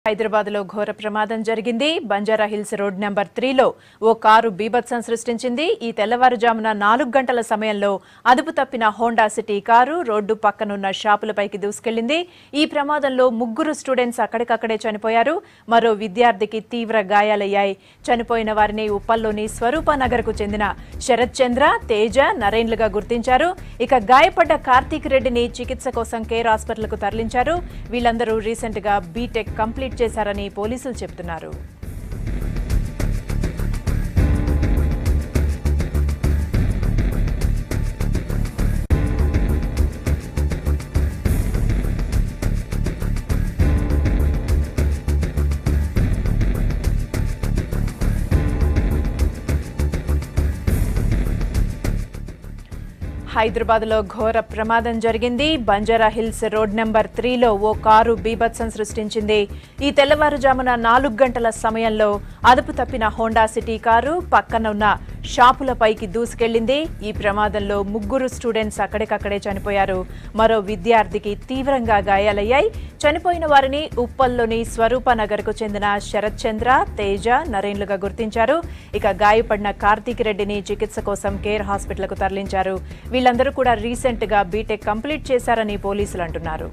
హైదరాబాద్ లో ఘోర ప్రమాదం జరిగింది బంజారా హిల్స్ రోడ్ నెంబర్ త్రీలో ఓ కారు బీభత్సం సృష్టించింది ఈ తెల్లవారుజామున నాలుగు గంటల సమయంలో అదుపు తప్పిన హోండా సిటీ కారు రోడ్డు పక్కనున్న షాపులపైకి దూసుకెళ్లింది ఈ ప్రమాదంలో ముగ్గురు స్టూడెంట్స్ అక్కడికక్కడే చనిపోయారు మరో విద్యార్థికి తీవ్ర గాయాలయ్యాయి చనిపోయిన వారిని ఉప్పల్లోని స్వరూప నగర్కు చెందిన శరత్ చంద్ర తేజ నరేన్లుగా గుర్తించారు ఇక గాయపడ్డ కార్తీక్ రెడ్డిని చికిత్స కోసం కేర్ హాస్పిటల్కు తరలించారు వీళ్ళందరూ రీసెంట్ గా బీటెక్ కంప్లీట్ చేశారని పోలీసులు చెబుతున్నారు హైదరాబాద్ లో ఘోర ప్రమాదం జరిగింది బంజారా హిల్స్ రోడ్ నెంబర్ త్రీలో ఓ కారు బీభత్సం సృష్టించింది ఈ తెల్లవారుజామున నాలుగు గంటల సమయంలో అదుపు తప్పిన హోండా సిటీ కారు పక్కన ఉన్న షాపులపైకి దూసుకెళ్లింది ఈ ప్రమాదంలో ముగ్గురు స్టూడెంట్స్ అక్కడికక్కడే చనిపోయారు మరో విద్యార్థికి తీవ్రంగా గాయాలయ్యాయి చనిపోయిన వారిని ఉప్పల్లోని స్వరూప నగర్కు చెందిన శరత్ చంద్ర తేజ నరేన్లుగా గుర్తించారు ఇక గాయపడిన కార్తీక్ రెడ్డిని చికిత్స కోసం కేర్ హాస్పిటల్కు తరలించారు వీళ్ళందరూ కూడా రీసెంట్ గా బీటెక్ కంప్లీట్ చేశారని పోలీసులు అంటున్నారు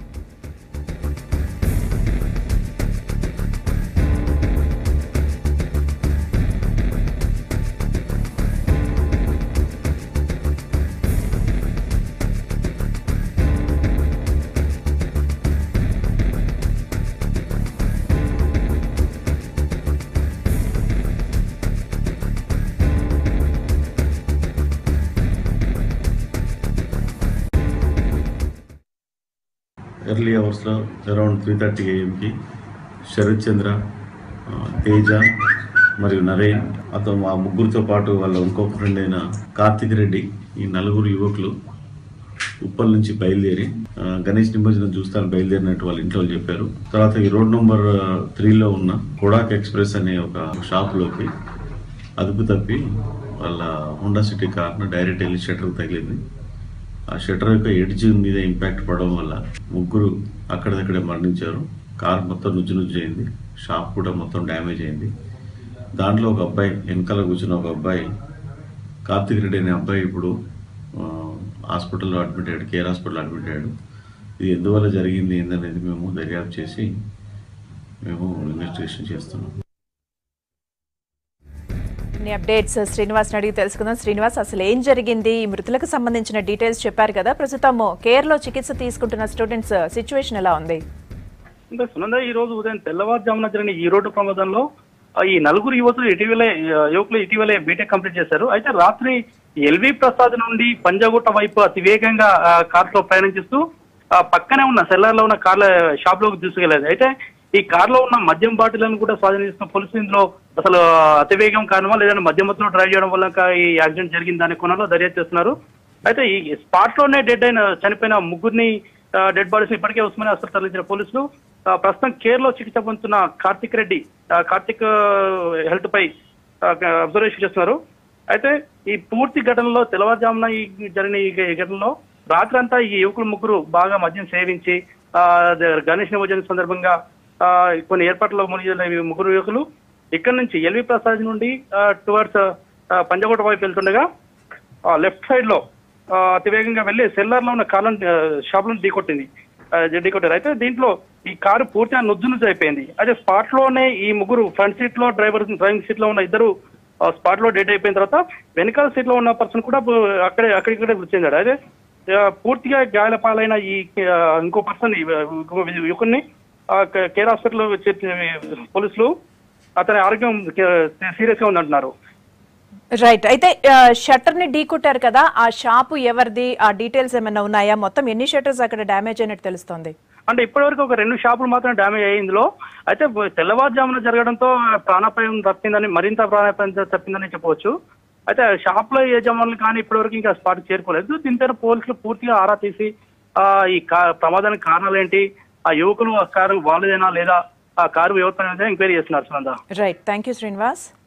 ఎర్లీ అవర్స్లో అరౌండ్ త్రీ థర్టీ ఏఎంకి శరత్ చంద్ర ఆ, తేజ మరియు నరేన్ అతను ఆ ముగ్గురితో పాటు వాళ్ళ ఇంకొక ఫ్రెండ్ అయిన కార్తిక్ రెడ్డి ఈ నలుగురు యువకులు ఉప్పల్ నుంచి బయలుదేరి ఆ, గణేష్ నిమజ్జనం చూస్తాను బయలుదేరినట్టు వాళ్ళ ఇంట్లో వాళ్ళు చెప్పారు తర్వాత ఈ రోడ్ నెంబర్ త్రీలో ఉన్న కొడాక్ ఎక్స్ప్రెస్ అనే ఒక షాప్లోకి అదుపు తప్పి వాళ్ళ హోండా సిటీ కార్ను డైరెక్ట్ వెళ్ళి షట్టర్కి తగిలింది ఆ షట్టర్ యొక్క ఎడ్జ్ మీద ఇంపాక్ట్ పడడం వల్ల ముగ్గురు అక్కడిదక్కడే మరణించారు కార్ మొత్తం నుజ్జు నుజ్జు అయింది షాప్ కూడా మొత్తం డ్యామేజ్ అయింది దాంట్లో ఒక అబ్బాయి వెనకాల కూర్చున్న ఒక అబ్బాయి కార్తిక్ రెడ్డి అనే అబ్బాయి ఇప్పుడు ఆ, హాస్పిటల్లో అడ్మిట్ అయ్యాడు కేర్ హాస్పిటల్లో అడ్మిట్ అయ్యాడు ఇది ఎందువల్ల జరిగింది ఏందనేది మేము దర్యాప్తు చేసి మేము ఇన్వెస్టిగేషన్ చేస్తున్నాం కొన్ని అప్డేట్స్ శ్రీనివాస్ అడిగి తెలుసుకుందాం శ్రీనివాస్ అసలు ఏం జరిగింది ఈ మృతులకు సంబంధించిన డీటెయిల్స్ చెప్పారు కదా ప్రస్తుతం కేర్ లో చికిత్స తీసుకుంటున్న స్టూడెంట్స్ సిచ్యువేషన్ ఎలా ఉంది అంటే సునంద ఈ రోజు ఉదయం తెల్లవారుజామున జరిగిన ఈ రోడ్డు ప్రమాదంలో ఆ, ఈ నలుగురు యువతులు ఇటీవలే ఆ, యువకులు ఇటీవలే బీటెక్ కంప్లీట్ చేశారు అయితే రాత్రి ఎల్వి ప్రసాద్ నుండి పంజాగుట్ట వైపు అతి వేగంగా కార్ లో ప్రయాణించిస్తూ ఆ, పక్కనే ఉన్న సెల్లార్ లో ఉన్న కార్ల షాప్ లోకి తీసుకెళ్లేదు అయితే ఈ కార్ లో ఉన్న మద్యం బాటిలను కూడా స్వాధీనం చేసుకున్న పోలీసులు ఇందులో అసలు అతివేగం కారణమా లేదంటే మధ్యమత్తులో డ్రైవ్ చేయడం వల్ల కా- ఈ యాక్సిడెంట్ జరిగింది అనే కోణంలో దర్యాప్తు చేస్తున్నారు అయితే ఈ స్పాట్ లోనే డెడ్ అయిన చనిపోయిన ముగ్గురిని డెడ్ బాడీస్ ఇప్పటికే ఉస్మానియా హాస్పిటల్ తరలించిన పోలీసులు ఆ, ప్రస్తుతం కేర్ లో చికిత్స పొందుతున్న కార్తిక్ రెడ్డి ఆ, కార్తిక్ హెల్త్ పై అబ్జర్వేషన్ చేస్తున్నారు అయితే ఈ పూర్తి ఘటనలో తెల్లవారుజామున ఈ జరిగిన ఈ ఈ ఘటనలో రాత్రంతా ఈ యువకులు ముగ్గురు బాగా మద్యం సేవించి ఆ, ద- గణేష్ నిమజ్జనం సందర్భంగా ఆ, కొన్ని ఏర్పాట్ల మునిగిన ఈ ముగ్గురు యువకులు ఇక్కడ నుంచి ఎల్వి ప్రసాద్ నుండి టువర్డ్స్ పంజకోట వైపు వెళ్తుండగా లెఫ్ట్ సైడ్ లో ఆ, అతివేగంగా వెళ్లి సెల్లార్ లో ఉన్న కాలం షాప్ లో ఢీకొట్టింది ఆ, ఢీకొట్టారు అయితే దీంట్లో ఈ కారు పూర్తిగా నుజ్జు నుజ్జు అయిపోయింది అయితే స్పాట్ లోనే ఈ ముగ్గురు ఫ్రంట్ సీట్ లో డ్రైవర్ డ్రైవింగ్ సీట్ లో ఉన్న ఇద్దరు స్పాట్ లో డెడ్ అయిపోయిన తర్వాత వెనకాల సీట్ లో ఉన్న పర్సన్ కూడా పు- అక్కడే అక్కడిక్కడే మృతి చెందాడు అయితే ఆ, పూర్తిగా గాయాల పాలైన ఈ ఆ, ఇంకో పర్సన్ ఇంకో యువకుడిని ఆ, కే- కేర్ హాస్పిటల్ పోలీసులు అతని ఆరోగ్యం సీరియస్ గా ఉందంటున్నారు రైట్ అయితే షట్టర్ ని ఢీకొట్టారు కదా ఆ షాపు ఎవరిది ఆ డీటెయిల్స్ ఏమైనా ఉన్నాయా మొత్తం ఎన్ని షట్టర్స్ అక్కడ డ్యామేజ్ అయినట్టు తెలుస్తోంది అంటే ఇప్పటివరకు ఒక రెండు షాపులు మాత్రం డ్యామేజ్ అయ్యి ఇందులో అయితే తెల్లవారుజామున జరగడంతో ప్రాణాపాయం తప్పిందని మరింత ప్రాణాపాయం తప్పిందని చెప్పవచ్చు అయితే షాప్ లో యజమానులు కానీ ఇప్పటివరకు ఇంకా స్పాట్ చేరుకోలేదు దీనిపైన పోలీసులు పూర్తిగా ఆరా తీసి ఆ ఈ కా- ప్రమాదానికి కారణాలు ఏంటి ఆ యువకులు ఆ కారు వాళ్ళదేనా లేదా ఆ కారు ఎవరిపైన ఎంక్వైరీ చేస్తున్నారు Sunanda right thank you Srinivas